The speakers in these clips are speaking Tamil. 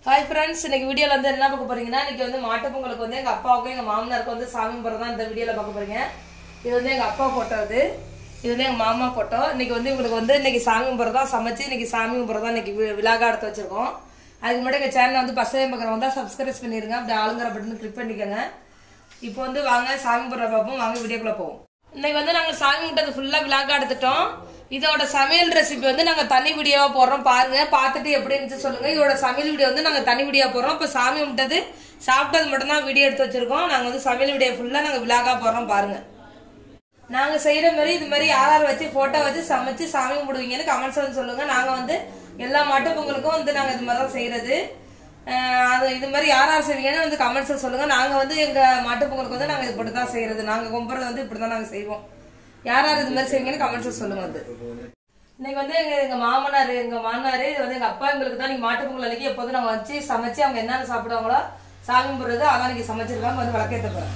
ஹாய் ஃப்ரெண்ட்ஸ் இன்னைக்கு வீடியோவில் வந்து என்ன பார்க்க போறீங்கன்னா இன்னைக்கு வந்து மாட்டுப் பொங்கலுக்கு வந்து எங்கள் அப்பாவுக்கும் எங்கள் மாமனாருக்கும் வந்து சாமி கும்பிட்றது தான் இந்த வீடியோவில் பார்க்க போறீங்க இது வந்து எங்கள் அப்பா போட்டோ இது இது வந்து எங்கள் மாமா போட்டோ இன்னைக்கு வந்து இவங்களுக்கு வந்து இன்னைக்கு சாமி கும்பிட்றது தான் சமைச்சு இன்னைக்கு சாமி கும்பிட்றது தான் இன்னைக்கு வி- விழாக்கா எடுத்து வச்சிருக்கோம் அதுக்கு முன்னாடி எங்கள் சேனலை வந்து ஃபஸ்ட் டைம் பார்க்குறவங்க தான் சப்ஸ்கிரைப் பண்ணிடுங்க அப்படி ஆளுங்கிற பட்டன் கிளிக் பண்ணிக்கோங்க இப்போ வந்து வாங்க சாமி கும்பிட்ற பார்ப்போம் வாங்க வீடியோக்குள்ளே போவோம் இன்னைக்கு வந்து நாங்கள் சாமி கும்பிட்டது ஃபுல்லாக விழாக்கா எடுத்துட்டோம் இதோட சமையல் ரெசிபி வந்து நாங்கள் தனி வீடியோவா போடுறோம் பாருங்க பார்த்துட்டு எப்படி இருந்துச்சு சொல்லுங்க இதோட சமையல் வீடியோ வந்து நாங்கள் தனி வீடியோ போடுறோம் இப்போ சாமி கும்பிட்டது சாப்பிட்டது மட்டும்தான் வீடியோ எடுத்து வச்சிருக்கோம் நாங்கள் வந்து சமையல் வீடியோ ஃபுல்லாக நாங்கள் விழாக்கா போடுறோம் பாருங்க நாங்க செய்யற மாதிரி இது மாதிரி யார் யார் வச்சு போட்டோ வச்சு சமைச்சு சாமி கும்பிடுவீங்கன்னு கமெண்ட்ஸ் வந்து சொல்லுங்க நாங்க வந்து எல்லா மாட்டு பொங்கலுக்கும் வந்து நாங்க இது மாதிரி தான் செய்யறது அஹ் அது இது மாதிரி யார் யார் செய்வீங்கன்னு வந்து கமெண்ட்ஸ்ல சொல்லுங்க நாங்க வந்து எங்க மாட்டு பொங்கலுக்கு வந்து நாங்க இப்படி தான் செய்யறது நாங்க கும்பிட்றது வந்து இப்படி தான் நாங்க செய்வோம் யார் யார் இது மாதிரி செய்வீங்கன்னு கமெண்ட்ஸ்ல சொல்லுங்க வந்து இன்னைக்கு வந்து எங்க எங்க மாமனார் எங்க மாமனார் இது வந்து எங்க அப்பா எங்களுக்கு தான் நீங்க மாட்டு பொங்கல் அன்னைக்கு எப்போதும் நாங்க வச்சு சமைச்சு அவங்க என்னென்ன சாப்பிடுவாங்களோ சாமி கும்பிடுறது அதான் இன்னைக்கு சமைச்சிருக்காங்க வந்து விளக்கேற்ற போறேன்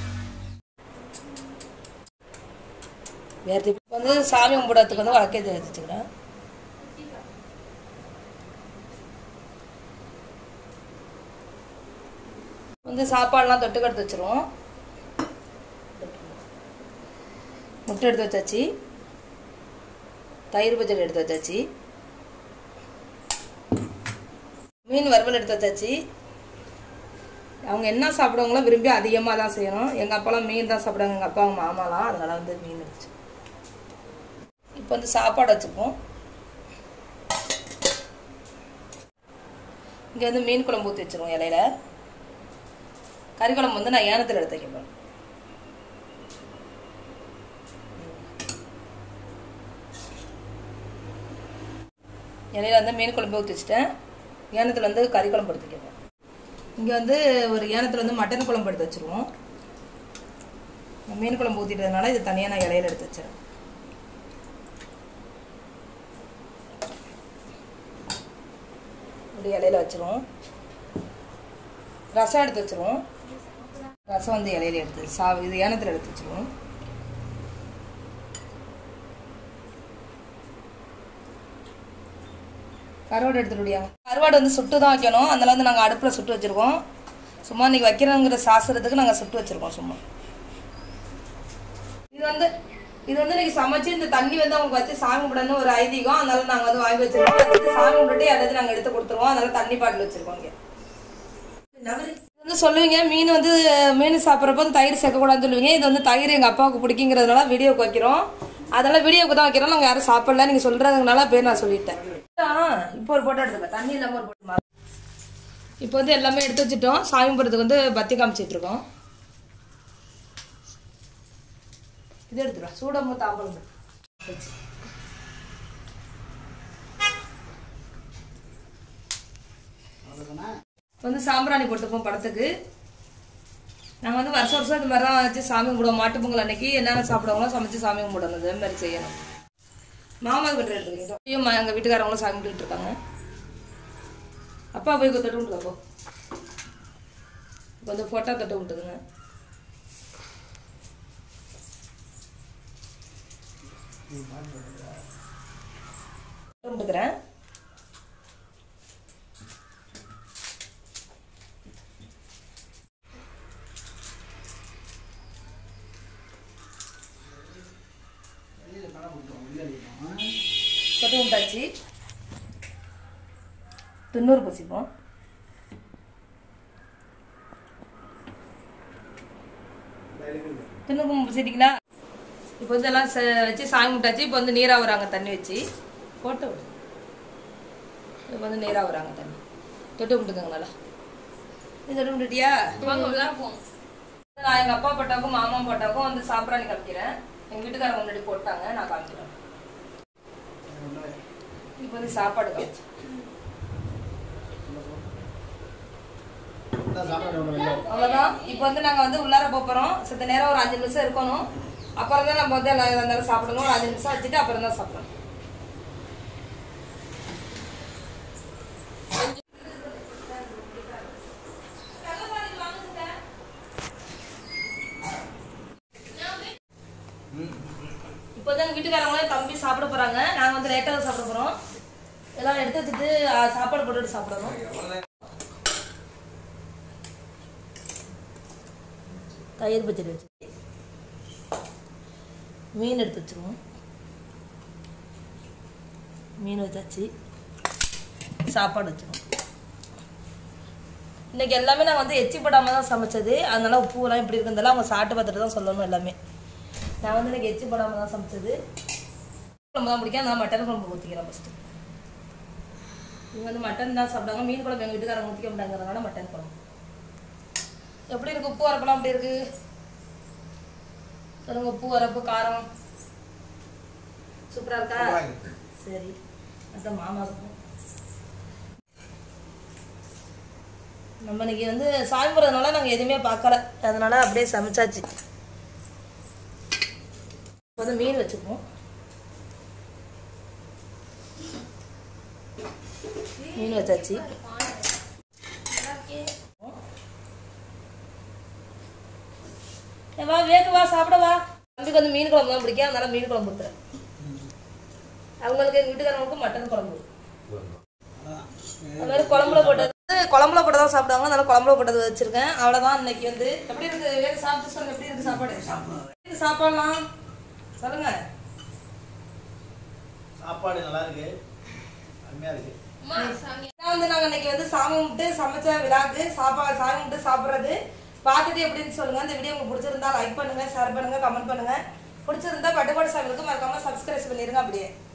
வேறு இப்போ வந்து சாமி கும்பிடறதுக்கு வந்து வழக்கேற்ற வச்சுக்கிறேன் வந்து சாப்பாடுலாம் தொட்டுக்க எடுத்து வச்சிருவோம் முட்டை எடுத்து வச்சாச்சு தயிர் பச்சடி எடுத்து வச்சாச்சு மீன் வறுவல் எடுத்து வச்சாச்சு அவங்க என்ன சாப்பிடுவாங்களோ விரும்பி அதிகமாக தான் செய்யணும் எங்கள் அப்பாலாம் மீன் தான் சாப்பிடுவாங்க எங்கள் அப்பா அவங்க மாமாலாம் அதனால வந்து மீன் வச்சு இப்போ வந்து சாப்பாடு வச்சுப்போம் இங்கே வந்து மீன் குழம்பு ஊற்றி வச்சிருவோம் இலையில கறி குழம்பு வந்து நான் ஏனத்தில் எடுத்து வைக்கப்பேன் இலையில வந்து மீன் குழம்பு ஊற்றி வச்சுட்டேன் ஏனத்தில் வந்து கறி குழம்பு எடுத்து வைக்கப்பேன் இங்கே வந்து ஒரு ஏனத்தில் வந்து மட்டன் குழம்பு எடுத்து வச்சிருவோம் மீன் குழம்பு ஊற்றிட்டதுனால இது தனியாக நான் இலையில எடுத்து வச்சிருவேன் இப்படி இலையில வச்சிருவோம் ரசம் எடுத்து வச்சிருவோம் ரசம் வந்து இலையில எடுத்து சா இது ஏனத்தில் எடுத்து வச்சிருவோம் கருவாடு எடுத்துட்டு முடியாங்க கருவாடு வந்து சுட்டு தான் வைக்கணும் அதனால வந்து நாங்கள் அடுப்பில் சுட்டு வச்சிருக்கோம் சும்மா இன்னைக்கு வைக்கிறோங்கிற சாஸ்திரத்துக்கு நாங்கள் சுட்டு வச்சிருக்கோம் சும்மா இது வந்து இது வந்து இன்னைக்கு சமைச்சு இந்த தண்ணி வந்து அவங்க வச்சு சாமி கும்பிடணும் ஒரு ஐதீகம் அதனால நாங்கள் வந்து வாங்கி வச்சிருக்கோம் அது வந்து சாமி கும்பிட்டு யாராவது நாங்கள் எடுத்து கொடுத்துருவோம் அதனால தண்ணி பாட்டில் வச்சிருக்கோம் இங்கே இது வந்து சொல்லுவீங்க மீன் வந்து மீன் சாப்பிட்றப்ப வந்து தயிர் சேர்க்கக்கூடாதுன்னு சொல்லுவீங்க இது வந்து தயிர் எங்கள் அப்பாவுக்கு பிடிக்குங்கிறதுனால வீடியோக்கு வைக்கிறோம் அதனால வீடியோக்கு தான் வைக்கிறோம் நாங்கள் யாரும் சாப்பிடல நீங்கள் சொல்கிறதுனால பேர் நான் சொல்லிட்டேன் ஆ, இப்போ ஒரு போட்டோ எடுத்துக்க தண்ணி இல்லாமல் ஒரு போட்டோ இப்போ வந்து எல்லாமே எடுத்து வச்சுட்டோம் சாமி போடுறதுக்கு வந்து பத்தி காமிச்சிட்டு இருக்கோம் இது எடுத்துடா சூடம்பு தாம்பலம் வச்சு வந்து சாம்பிராணி போட்டுப்போம் படத்துக்கு நாங்கள் வந்து வருஷம் வருஷம் இது மாதிரி தான் வச்சு சாமி கும்பிடுவோம் மாட்டு பொங்கல் அன்னைக்கு என்னென்ன சாப்பிடுவாங்களோ சமைச்சு சாமி கும்பிடணும் இதே மாதிரி செய்யணும் மாமா கிட்ட எடுத்துக்கிட்டோம் எங்கள் வீட்டுக்காரவங்களும் சாமி கும்பிட்டு இருக்காங்க அப்பா போய் தொட்டு விட்டுருக்கா போ இப்போ வந்து ஃபோட்டோ தொட்டு விட்டுதுங்க விட்டுக்கிறேன் தொட்டு விட்டாச்சு துண்ணூறு பூசிப்போம் துண்ணூறு பூசிட்டீங்களா இப்போ வந்து எல்லாம் ச- வச்சு சாமி விட்டாச்சு இப்போ வந்து நீரா வராங்க தண்ணி வச்சு போட்டு விடு இப்போ வந்து நீரா வராங்க தண்ணி தொட்டு விட்டுக்கங்க நல்லா நீ தொட்டு விட்டுட்டியா நான் எங்க அப்பா போட்டாக்கும் மாமா போட்டாக்கும் வந்து சாம்பிராணி காமிக்கிறேன் எங்க வீட்டுக்காரங்க முன்னாடி போட்டாங்க நான் காமிக்கிறேன் இப்போ வந்து சாப்பாடு காமிச்சு அவ்வளவுதான் இப்போ வந்து நாங்க வந்து உள்ளார போப் போறோம் சித்த நேரம் ஒரு அஞ்சு நிமிஷம் இருக்கணும் அப்புறம் தான் நம்ம வந்து எல்லாம் இருந்தாலும் சாப்பிடணும் ஒரு அஞ்சு நிமிஷம் வச்சுட்டு அப்புறம் தான் சாப்பிடணும் இப்போதான் எங்க வீட்டுக்காரங்களும் தம்பி சாப்பிட போறாங்க நாங்க வந்து லேட்டாக சாப்பிட போறோம் எல்லாம் எடுத்து வச்சுட்டு ஆ, சாப்பாடு போட்டுட்டு சாப்பிடணும் தயிர் பச்சடி வச்சு மீன் எடுத்து வச்சுருவோம் மீன் வச்சாச்சு சாப்பாடு வச்சுருவோம் இன்னைக்கு எல்லாமே நான் வந்து எச்சி போடாமல் தான் சமைச்சது அதனால உப்புலாம் எப்படி இருக்குன்றதெல்லாம் அவங்க சாப்பிட்டு பார்த்துட்டு தான் சொல்லணும் எல்லாமே நான் வந்து இன்னைக்கு எச்சி போடாமல் தான் சமைச்சது குழம்பு தான் பிடிக்கும் நான் மட்டன் குழம்பு ஊற்றிக்கிறேன் ஃபஸ்ட்டு இவங்க வந்து மட்டன் தான் சாப்பிடுவாங்க மீன் குழம்பு எங்கள் வீட்டுக்காரங்க ஊற்றிக்க மாட்டாங்கிறதுனால மட்டன் குழம்பு எப்படி இருக்கு உப்பு வரப்பெல்லாம் எப்படி இருக்கு சொல்லுங்க உப்பு வரப்பு காரம் சூப்பரா இருக்கா சரி அதான் மாமா இருக்கும் நம்ம இன்னைக்கு வந்து சாமி போடுறதுனால நாங்கள் எதுவுமே பார்க்கல அதனால அப்படியே சமைச்சாச்சு இப்ப வந்து மீன் வச்சுக்குவோம் மீன் வச்சாச்சு ஏ, வா வேக்கு வா சாப்பிட வா தம்பிக்கு வந்து மீன் குழம்பு தான் பிடிக்கும் அதனால மீன் குழம்பு கொடுத்துறேன் அவங்களுக்கு எங்கள் வீட்டுக்காரங்களுக்கும் மட்டன் குழம்பு அது மாதிரி குழம்புல போட்டது குழம்புல போட்டதான் சாப்பிடுவாங்க அதனால குழம்புல போட்டது வச்சிருக்கேன் அவ்வளோதான் இன்னைக்கு வந்து எப்படி இருக்கு வேறு சாப்பிட்டு சொல்லுங்க எப்படி இருக்கு சாப்பாடு எப்படி இருக்கு சாப்பாடுலாம் சொல்லுங்க சாப்பாடு நல்லா இருக்கு அருமையா இருக்கு இதான் வந்து நாங்கள் இன்னைக்கு வந்து சாமி கும்பிட்டு சமைச்ச விழாக்கு சாப்பாடு சாமி கும்பிட்டு சாப்பிட்றது பார்த்துட்டு எப்படின்னு சொல்லுங்க இந்த வீடியோ உங்களுக்கு பிடிச்சிருந்தா லைக் பண்ணுங்க ஷேர் பண்ணுங்க கமெண்ட் பண்ணுங்க பிடிச்சிருந்தா பட்டுப்பாடு சாமிக்கு மறக்காம சப்ஸ்கிரைப் பண்ணிருங்க அப்படியே